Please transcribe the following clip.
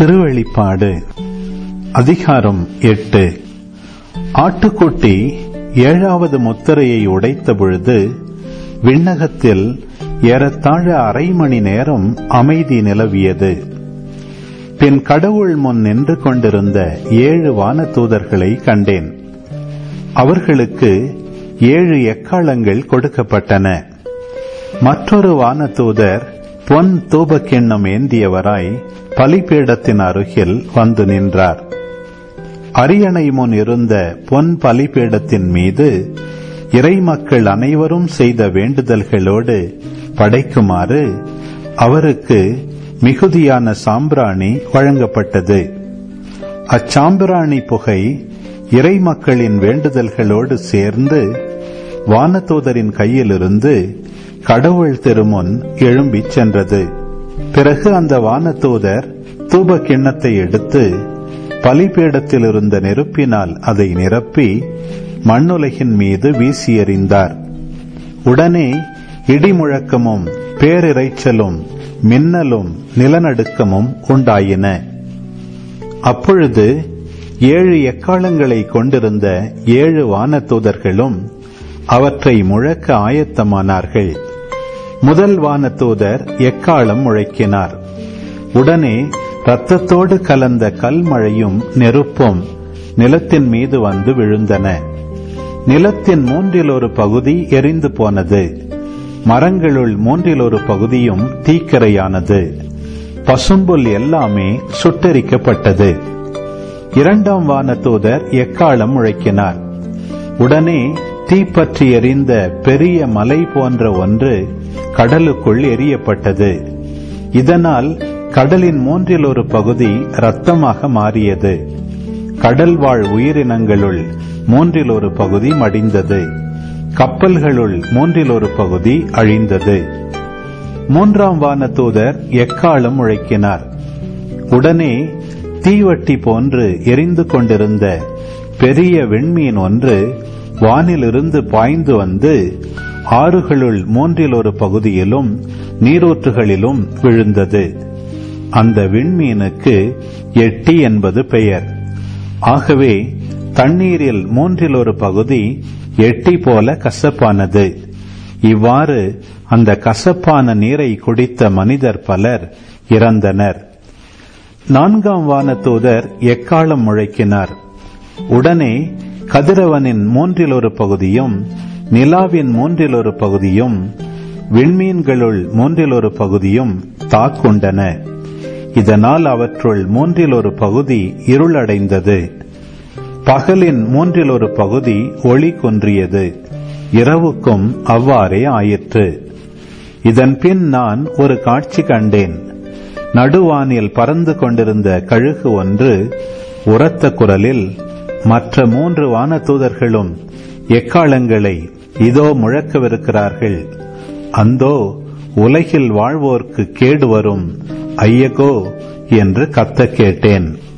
திருவெளிப்பாடு அதிகாரம் எட்டு ஆட்டுக்குட்டி ஏழாவது முத்திரையை உடைத்த பொழுது விண்ணகத்தில் ஏறத்தாழ அரை மணி நேரம் அமைதி நிலவியது பின் கடவுள் முன் நின்று கொண்டிருந்த ஏழு வானதூதர்களை கண்டேன் அவர்களுக்கு ஏழு எக்காலங்கள் கொடுக்கப்பட்டன மற்றொரு வானதூதர் பொன் தூபக்கிண்ணம் ஏந்தியவராய் பலிபீடத்தின் அருகில் வந்து நின்றார் அரியணை முன் இருந்த பொன் பலிபீடத்தின் மீது இறைமக்கள் அனைவரும் செய்த வேண்டுதல்களோடு படைக்குமாறு அவருக்கு மிகுதியான சாம்பிராணி வழங்கப்பட்டது அச்சாம்பிராணி புகை இறைமக்களின் வேண்டுதல்களோடு சேர்ந்து வானதூதரின் கையிலிருந்து கடவுள் திருமுன் எழும்பிச் சென்றது பிறகு அந்த வானதூதர் தூப கிண்ணத்தை எடுத்து பலிபீடத்தில் இருந்த நெருப்பினால் அதை நிரப்பி மண்ணுலகின் மீது வீசி எறிந்தார் உடனே இடிமுழக்கமும் பேரிரைச்சலும் மின்னலும் நிலநடுக்கமும் உண்டாயின அப்பொழுது ஏழு எக்காலங்களை கொண்டிருந்த ஏழு வானதூதர்களும் அவற்றை முழக்க ஆயத்தமானார்கள் முதல் வானதூதர் எக்காலம் முழக்கினார் உடனே இரத்தத்தோடு கலந்த கல்மழையும் நெருப்பும் நிலத்தின் மீது வந்து விழுந்தன நிலத்தின் மூன்றில் ஒரு பகுதி எரிந்து போனது மரங்களுள் மூன்றில் ஒரு பகுதியும் தீக்கிரையானது பசும்புல் எல்லாமே சுட்டெரிக்கப்பட்டது இரண்டாம் வானதூதர் எக்காலம் முழக்கினார் உடனே தீப்பற்றி எரிந்த பெரிய மலை போன்ற ஒன்று கடலுக்குள் எரியப்பட்டது இதனால் கடலின் மூன்றில் ஒரு பகுதி இரத்தமாக மாறியது கடல் வாழ் உயிரினங்களுள் மூன்றில் ஒரு பகுதி மடிந்தது கப்பல்களுள் மூன்றில் ஒரு பகுதி அழிந்தது மூன்றாம் வானதூதர் எக்காலம் முழக்கினார் உடனே தீவட்டி போன்று எரிந்து கொண்டிருந்த பெரிய விண்மீன் ஒன்று வானிலிருந்து பாய்ந்து வந்து ஆறுகளுள் மூன்றில் ஒரு பகுதியிலும் நீரூற்றுகளிலும் விழுந்தது அந்த விண்மீனுக்கு எட்டி என்பது பெயர் ஆகவே தண்ணீரில் மூன்றில் ஒரு பகுதி எட்டி போல கசப்பானது இவ்வாறு அந்த கசப்பான நீரை குடித்த மனிதர் பலர் இறந்தனர் நான்காம் வானதூதர் எக்காலம் முழக்கினார் உடனே கதிரவனின் மூன்றில் ஒரு பகுதியும் நிலாவின் மூன்றில் ஒரு பகுதியும் விண்மீன்களுள் மூன்றில் ஒரு பகுதியும் தாக்குண்டன இதனால் அவற்றுள் மூன்றில் ஒரு பகுதி இருளடைந்தது பகலின் மூன்றில் ஒரு பகுதி ஒளி குன்றியது இரவுக்கும் அவ்வாறே ஆயிற்று இதன் பின் நான் ஒரு காட்சி கண்டேன் நடுவானில் பறந்து கொண்டிருந்த கழுகு ஒன்று உரத்த குரலில் மற்ற மூன்று வானதூதர்களும் எக்காலங்களை இதோ முழக்கவிருக்கிறார்கள் அந்தோ உலகில் வாழ்வோர்க்கு கேடு வரும் ஐயகோ என்று கத்த கேட்டேன்